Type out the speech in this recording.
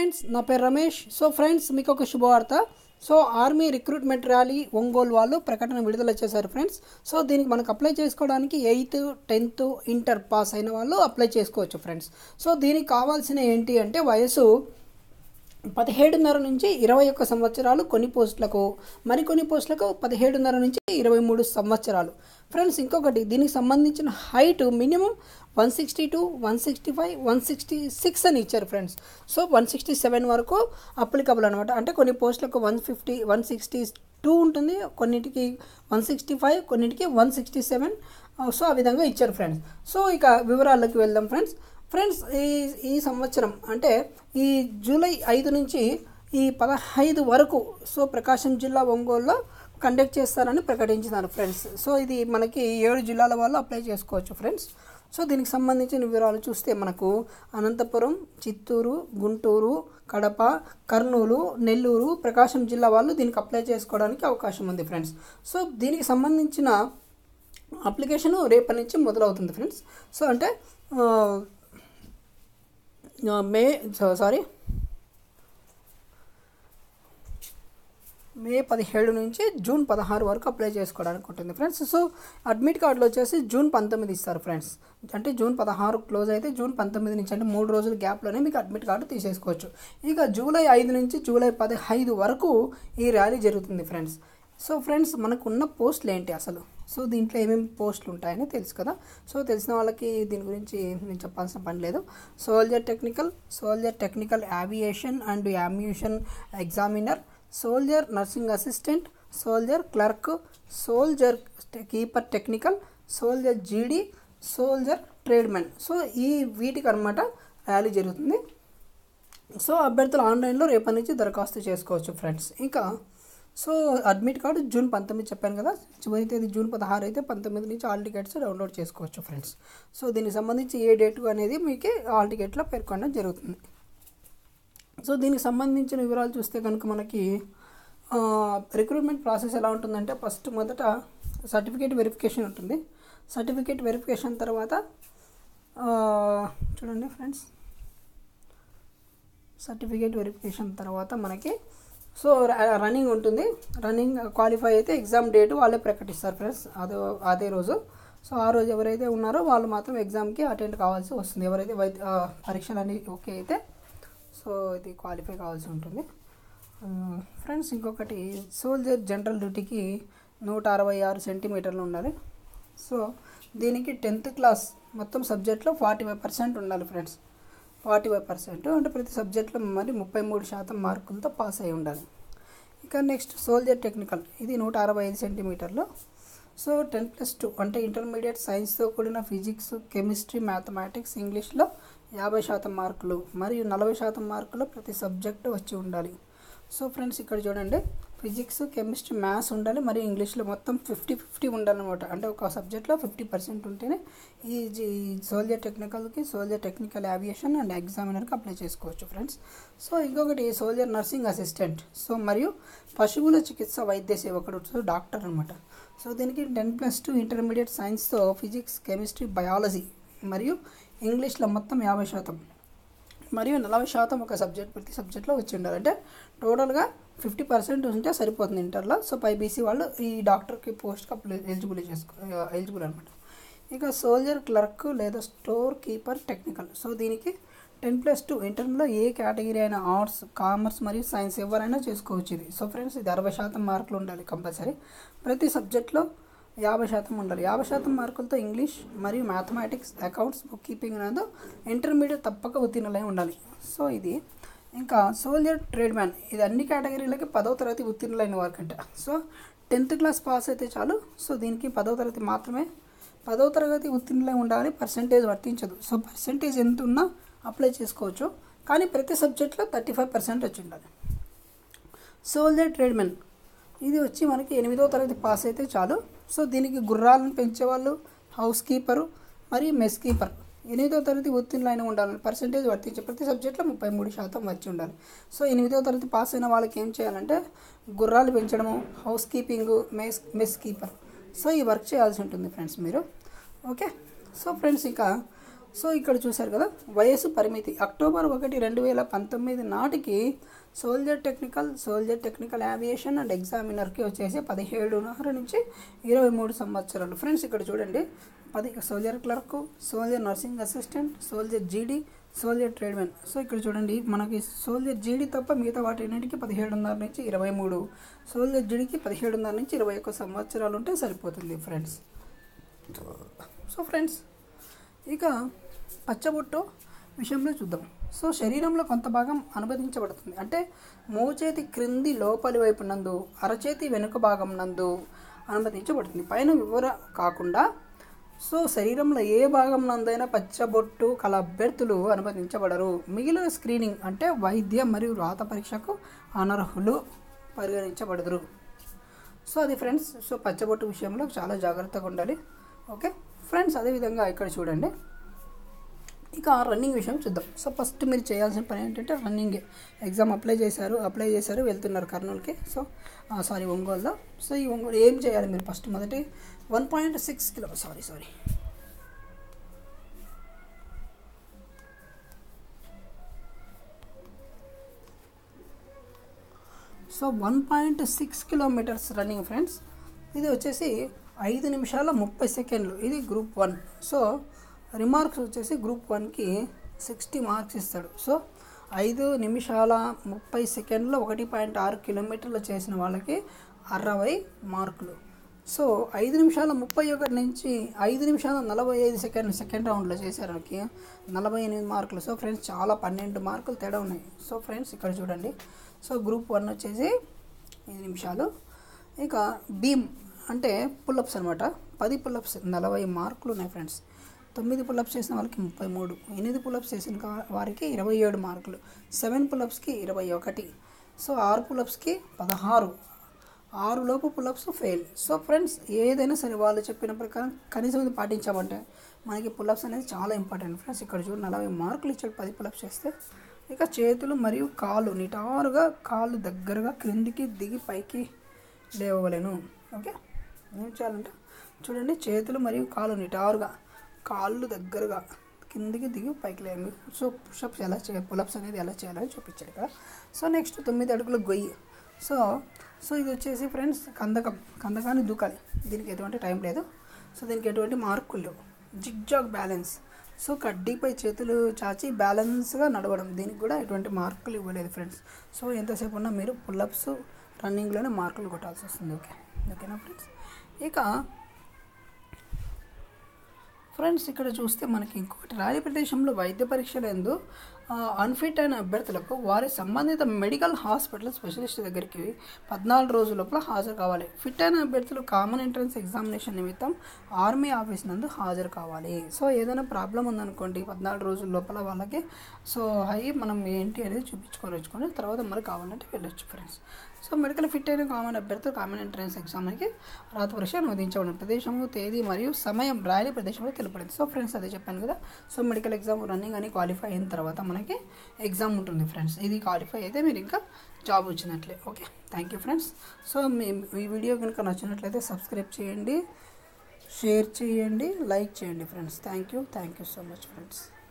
friends నా పేరు Ramesh so friends మీకు ఒక శుభవార్త so army recruitment rally Ongole వాళ్ళు ప్రకటన విడుదల చేశారు ఫ్రెండ్స్ సో దీనికి మనకు అప్లై చేసుకోవడానికి ఎయిత్ టెన్త్ ఇంటర్ పాస్ అయిన వాళ్ళు అప్లై చేసుకోవచ్చు ఫ్రెండ్స్ సో దీనికి కావాల్సిన ఏంటి అంటే వయసు పదిహేడున్నర నుంచి ఇరవై ఒక్క సంవత్సరాలు కొన్ని పోస్టులకు మరికొన్ని పోస్టులకు పదిహేడున్నర నుంచి ఇరవై మూడు సంవత్సరాలు ఫ్రెండ్స్ ఇంకొకటి దీనికి సంబంధించిన height minimum one sixty two one sixty five one sixty six అని ఇచ్చారు friends so one sixty seven వరకు అప్లికబుల్ అనమాట అంటే కొన్ని పోస్టులకు one fifty one sixty two ఉంటుంది కొన్నిటికి వన్ సిక్స్టీ ఫైవ్ కొన్నిటికి వన్ సిక్స్టీ సెవెన్ సో ఆ విధంగా ఇచ్చారు ఫ్రెండ్స్ సో ఇక వివరాల్లోకి వెళ్దాం ఫ్రెండ్స్ ఫ్రెండ్స్ ఈ ఈ సంవత్సరం అంటే ఈ జూలై ఐదు నుంచి ఈ పదహైదు వరకు సో ప్రకాశం జిల్లా ఒంగోలులో కండక్ట్ చేస్తారని ప్రకటించినారు ఫ్రెండ్స్ సో ఇది మనకి ఏడు జిల్లాల వాళ్ళు అప్లై చేసుకోవచ్చు ఫ్రెండ్స్ సో దీనికి సంబంధించిన వివరాలు చూస్తే మనకు అనంతపురం చిత్తూరు గుంటూరు కడప కర్నూలు నెల్లూరు ప్రకాశం జిల్లా వాళ్ళు దీనికి అప్లై చేసుకోవడానికి అవకాశం ఉంది ఫ్రెండ్స్ సో దీనికి సంబంధించిన అప్లికేషన్ రేపటి నుంచి మొదలవుతుంది ఫ్రెండ్స్ సో అంటే మే సారీ మే పదిహేడు నుంచి జూన్ పదహారు వరకు అప్లై చేసుకోవడానికి ఉంటుంది ఫ్రెండ్స్ సో అడ్మిట్ కార్డులో వచ్చేసి జూన్ పంతొమ్మిది ఇస్తారు ఫ్రెండ్స్ అంటే జూన్ పదహారు క్లోజ్ అయితే జూన్ పంతొమ్మిది నుంచి అంటే మూడు రోజుల గ్యాప్లోనే మీకు అడ్మిట్ కార్డు తీసేసుకోవచ్చు ఇక జూలై ఐదు నుంచి జూలై పదిహైదు వరకు ఈ ర్యాలీ జరుగుతుంది ఫ్రెండ్స్ సో ఫ్రెండ్స్ మనకు ఉన్న పోస్టులు ఏంటి అసలు సో దీంట్లో ఏమేమి పోస్టులు ఉంటాయని తెలుసు కదా సో తెలిసిన వాళ్ళకి దీని గురించి నేను చెప్పాల్సిన పని లేదు soldier technical soldier technical aviation and ammunition examiner soldier nursing assistant soldier clerk soldier keeper technical soldier GD soldier tradesmen so ఈ వీటికి అనమాట ర్యాలీ జరుగుతుంది సో అభ్యర్థులు ఆన్లైన్లో రేపటి నుంచి దరఖాస్తు చేసుకోవచ్చు ఫ్రెండ్స్ ఇంకా సో అడ్మిట్ కార్డు జూన్ పంతొమ్మిది చెప్పాను కదా చివరి తేదీ జూన్ పదహారు అయితే పంతొమ్మిది నుంచి ఆల్ టికెట్స్ డౌన్లోడ్ చేసుకోవచ్చు ఫ్రెండ్స్ సో దీనికి సంబంధించి ఏ డేట్ అనేది మీకు ఆల్ టికెట్లో పేర్కొనడం జరుగుతుంది సో దీనికి సంబంధించిన వివరాలు చూస్తే కనుక మనకి రిక్రూట్మెంట్ ప్రాసెస్ ఎలా ఉంటుందంటే ఫస్ట్ మొదట సర్టిఫికేట్ వెరిఫికేషన్ ఉంటుంది సర్టిఫికేట్ వెరిఫికేషన్ తర్వాత చూడండి ఫ్రెండ్స్ సర్టిఫికేట్ వెరిఫికేషన్ తర్వాత మనకి సో రన్నింగ్ ఉంటుంది రన్నింగ్ క్వాలిఫై అయితే ఎగ్జామ్ డేట్ వాళ్ళే ప్రకటిస్తారు ఫ్రెండ్స్ అదే అదే రోజు సో ఆ రోజు ఎవరైతే ఉన్నారో వాళ్ళు మాత్రం ఎగ్జామ్కి అటెండ్ కావాల్సి వస్తుంది ఎవరైతే వైద్య పరీక్షలు అన్నీ ఓకే అయితే సో ఇది క్వాలిఫై కావాల్సి ఉంటుంది ఫ్రెండ్స్ ఇంకొకటి సోల్జర్ జనరల్ డ్యూటీకి నూట అరవై ఆరు సెంటీమీటర్లు ఉండాలి సో దీనికి టెన్త్ క్లాస్ మొత్తం సబ్జెక్ట్లో ఫార్టీ ఫైవ్ పర్సెంట్ ఉండాలి ఫ్రెండ్స్ ఫార్టీ ఫైవ్ పర్సెంట్ అంటే ప్రతి సబ్జెక్ట్లో మరి ముప్పై మూడు శాతం మార్కులతో పాస్ అయి ఉండాలి ఇక నెక్స్ట్ సోల్జర్ టెక్నికల్ ఇది నూట అరవై ఐదు సెంటీమీటర్లు సో టెన్ ప్లస్ టూ అంటే ఇంటర్మీడియట్ సైన్స్తో కూడిన ఫిజిక్స్ కెమిస్ట్రీ మ్యాథమెటిక్స్ ఇంగ్లీష్లో యాభై శాతం మార్కులు మరియు నలభై శాతం మార్కులు ప్రతి సబ్జెక్టు వచ్చి ఉండాలి సో ఫ్రెండ్స్ ఇక్కడ చూడండి ఫిజిక్స్ కెమిస్ట్రీ మ్యాథ్స్ ఉండాలి మరియు ఇంగ్లీష్లో మొత్తం ఫిఫ్టీ ఫిఫ్టీ ఉండాలన్నమాట అంటే ఒక సబ్జెక్ట్లో ఫిఫ్టీ పర్సెంట్ ఉంటేనే ఈ సోల్జర్ టెక్నికల్కి సోల్జర్ టెక్నికల్ యావియేషన్ అండ్ ఎగ్జామినర్కి అప్లై చేసుకోవచ్చు ఫ్రెండ్స్ సో ఇంకొకటి సోల్జర్ నర్సింగ్ అసిస్టెంట్ సో మరియు పశువుల చికిత్స వైద్య సేవకుడు సో డాక్టర్ అనమాట సో దీనికి టెన్ ప్లస్ టూ ఇంటర్మీడియట్ సైన్స్తో ఫిజిక్స్ కెమిస్ట్రీ బయాలజీ మరియు ఇంగ్లీష్లో మొత్తం యాభై శాతం మరియు నలభై శాతం ఒక సబ్జెక్ట్ ప్రతి సబ్జెక్ట్లో వచ్చి ఉండాలి అంటే టోటల్గా ఫిఫ్టీ పర్సెంట్ ఉంటే సరిపోతుంది ఇంటర్లో సో పై బీసీ వాళ్ళు ఈ డాక్టర్కి పోస్ట్కి అప్లై ఎలిజిబుల్ చేసుకో ఎలిజిబుల్ అనమాట ఇక సోల్జర్ క్లర్క్ లేదా స్టోర్ కీపర్ టెక్నికల్ సో దీనికి టెన్ ప్లస్ టూ ఇంటర్లో ఏ కేటగిరీ అయినా ఆర్ట్స్ కామర్స్ మరియు సైన్స్ ఎవరైనా చేసుకోవచ్చు ఇది సో ఫ్రెండ్స్ ఇది అరవై శాతం మార్కులు ఉండాలి కంపల్సరీ ప్రతి సబ్జెక్ట్లో యాభై శాతం ఉండాలి యాభై శాతం మార్కులతో ఇంగ్లీష్ మరియు మ్యాథమెటిక్స్ అకౌంట్స్ బుక్ కీపింగ్ అనేది ఇంటర్మీడియట్ తప్పక ఉత్తీర్ణులై ఉండాలి సో ఇది ఇంకా సోల్జర్ ట్రేడ్ మ్యాన్ ఇది అన్ని కేటగిరీలకి పదవ తరగతి ఉత్తీర్ణులైన వారికంట సో టెన్త్ క్లాస్ పాస్ అయితే చాలు సో దీనికి పదవ తరగతి మాత్రమే పదవ తరగతి ఉత్తీర్ణులై ఉండాలి పర్సంటేజ్ వర్తించదు సో పర్సంటేజ్ ఎంత ఉన్నా అప్లై చేసుకోవచ్చు కానీ ప్రతి సబ్జెక్ట్లో థర్టీ ఫైవ్ పర్సెంట్ వచ్చి ఉండాలి సోల్జర్ ట్రేడ్మెన్ ఇది వచ్చి మనకి ఎనిమిదో తరగతి పాస్ అయితే చాలు సో దీనికి గుర్రాలను పెంచేవాళ్ళు హౌస్ కీపరు మరియు మెస్ కీపర్ ఎనిమిదో తరగతి ఉత్తీర్ణులైన ఉండాలి పర్సంటేజ్ వర్తించే ప్రతి సబ్జెక్ట్లో ముప్పై మూడు శాతం వచ్చి ఉండాలి సో ఎనిమిదో తరగతి పాస్ అయిన వాళ్ళకి ఏం చేయాలంటే గుర్రాలు పెంచడము house keeping mess mess keeper so ఈ వర్క్ చేయాల్సి ఉంటుంది ఫ్రెండ్స్ మీరు ఓకే సో ఫ్రెండ్స్ ఇంకా సో ఇక్కడ చూశారు కదా వయస్సు పరిమితి అక్టోబర్ ఒకటి రెండు వేల పంతొమ్మిది నాటికి soldier technical soldier technical aviation and ఎగ్జామినర్కి వచ్చేసి పదిహేడున్నర నుంచి ఇరవై మూడు సంవత్సరాలు ఫ్రెండ్స్ ఇక్కడ చూడండి పది soldier clerk soldier nursing assistant soldier GD soldier tradesmen so ఇక్కడ చూడండి మనకి సోల్జర్ జీడీ తప్ప మిగతా వాటిన్నిటికి పదిహేడున్నర నుంచి ఇరవై మూడు సోల్జర్ జీడీకి పదిహేడున్నర నుంచి ఇరవై ఒక్క సంవత్సరాలు ఉంటే సరిపోతుంది ఫ్రెండ్స్ సో ఫ్రెండ్స్ ఇక పచ్చబొట్టు విషయంలో చూద్దాం సో శరీరంలో కొంత భాగం అనుమతించబడుతుంది అంటే మోచేతి క్రింది లోపలి వైపు నందు అరచేతి వెనుక భాగం నందు అనుమతించబడుతుంది పైన వివర కాకుండా సో శరీరంలో ఏ భాగం నందైనా పచ్చబొట్టు కల అభ్యర్థులు అనుమతించబడరు మిగిలిన స్క్రీనింగ్ అంటే వైద్య మరియు రాత పరీక్షకు అనర్హులు పరిగణించబడదురు సో అది ఫ్రెండ్స్ సో పచ్చబొట్టు విషయంలో చాలా జాగ్రత్తగా ఉండాలి ఓకే ఫ్రెండ్స్ అదేవిధంగా ఇక్కడ చూడండి ఇక రన్నింగ్ విషయం చూద్దాం సో ఫస్ట్ మీరు చేయాల్సిన పని ఏంటంటే రన్నింగ్ ఎగ్జామ్ అప్లై చేశారు అప్లై చేశారు వెళ్తున్నారు కర్నూలుకి సో సారీ ఒంగోలులో సో ఈ ఒంగోలు ఏం చేయాలి మీరు ఫస్ట్ మొదటి one point six kilo sorry sorry so one point six kilometres running friends ఇది వచ్చేసి ఐదు నిమిషాల ముప్పై సెకండ్లు ఇది గ్రూప్ వన్ సో రిమార్క్స్ వచ్చేసి గ్రూప్ వన్కి సిక్స్టీ మార్క్స్ ఇస్తాడు సో ఐదు నిమిషాల ముప్పై సెకండ్లో ఒకటి పాయింట్ ఆరు కిలోమీటర్లు చేసిన వాళ్ళకి అరవై మార్కులు సో ఐదు నిమిషాల ముప్పై ఒకటి నుంచి ఐదు నిమిషాల నలభై ఐదు సెకండ్ సెకండ్ రౌండ్లో చేశారకి నలభై ఎనిమిది మార్కులు సో ఫ్రెండ్స్ చాలా పన్నెండు మార్కులు తేడా ఉన్నాయి సో ఫ్రెండ్స్ ఇక్కడ చూడండి సో గ్రూప్ వన్ వచ్చేసి ఐదు నిమిషాలు ఇక బీమ్ అంటే పుల్లప్స్ అనమాట పది పుల్లప్స్ నలభై మార్కులు ఉన్నాయి ఫ్రెండ్స్ తొమ్మిది పుల్లప్స్ చేసిన వాళ్ళకి ముప్పై మూడు ఎనిమిది పుల్లప్స్ చేసిన కా- వారికి ఇరవై ఏడు మార్కులు సెవెన్ పుల్లప్స్కి ఇరవై ఒకటి సో ఆరు పుల్లప్స్కి పదహారు ఆరు లోపు పుల్లప్స్ ఫెయిల్ సో ఫ్రెండ్స్ ఏదైనా సరే వాళ్ళు చెప్పిన ప్రకారం కనీసం ఇది పాటించామంటే మనకి పుల్లప్స్ అనేది చాలా ఇంపార్టెంట్ ఫ్రెండ్స్ ఇక్కడ చూడు నలభై మార్కులు ఇచ్చాడు పది పుల్లప్స్ చేస్తే ఇక చేతులు మరియు కాళ్ళు నిటారుగా కాళ్ళు దగ్గరగా క్రిందికి దిగి పైకి లేవలేను ఓకే ఏం చేయాలంటే చూడండి చేతులు మరియు కాళ్ళు నిటారుగా కాళ్ళు దగ్గరగా కిందికి దిగి పైకి లేవు సో పుషప్స్ ఎలా చేయాలి పులప్స్ అనేది ఎలా చేయాలని చూపించాడు కదా సో నెక్స్ట్ తొమ్మిది అడుగుల గొయ్యి సో సో ఇది వచ్చేసి ఫ్రెండ్స్ కందకం కందకాన్ని దూకాలి దీనికి ఎటువంటి టైం లేదు సో దీనికి ఎటువంటి మార్కులు లేవు జిగ్జాగ్ బ్యాలెన్స్ సో కడ్డీపై చేతులు చాచి బ్యాలెన్స్గా నడవడం దీనికి కూడా ఎటువంటి మార్కులు ఇవ్వలేదు ఫ్రెండ్స్ సో ఎంతసేపు ఉన్నా మీరు పుల్లప్స్ రన్నింగ్లోనే మార్కులు కొట్టాల్సి వస్తుంది ఓకే ఓకేనా ఫ్రెండ్స్ ఇక ఫ్రెండ్స్ ఇక్కడ చూస్తే మనకి ఇంకొకటి రాజ ప్రదేశంలో వైద్య పరీక్షలు ఎందు అన్ఫిట్ అయిన అభ్యర్థులకు వారి సంబంధిత మెడికల్ హాస్పిటల్ స్పెషలిస్ట్ దగ్గరికి పద్నాలుగు రోజుల లోపల హాజరు కావాలి ఫిట్ అయిన అభ్యర్థులు కామన్ ఎంట్రన్స్ ఎగ్జామినేషన్ నిమిత్తం ఆర్మీ ఆఫీస్ నందు హాజరు కావాలి సో ఏదైనా ప్రాబ్లం ఉందనుకోండి పద్నాలుగు రోజుల లోపల వాళ్ళకి సో అవి మనం ఏంటి అనేది చూపించుకోవచ్చుకొని తర్వాత మరి కావాలంటే వెళ్ళొచ్చు ఫ్రెండ్స్ సో మెడికల్ ఫిట్ అయిన కామన్ అభ్యర్థులు కామన్ ఎంట్రన్స్ ఎగ్జామ్కి రాత పరీక్ష అనువదించబడింది ప్రదేశము తేదీ మరియు సమయం రాయలి ప్రదేశంలో తెలుపడింది సో ఫ్రెండ్స్ అదే చెప్పాను కదా సో మెడికల్ ఎగ్జామ్ రన్నింగ్ అని క్వాలిఫై అయిన తర్వాత మనకి ఎగ్జామ్ ఉంటుంది ఫ్రెండ్స్ ఇది క్వాలిఫై అయితే మీరు ఇంకా జాబ్ వచ్చినట్లే okay thank you friends so మీ ఈ వీడియో కనుక నచ్చినట్లయితే సబ్స్క్రైబ్ చేయండి షేర్ చేయండి లైక్ చేయండి friends thank you thank you so much friends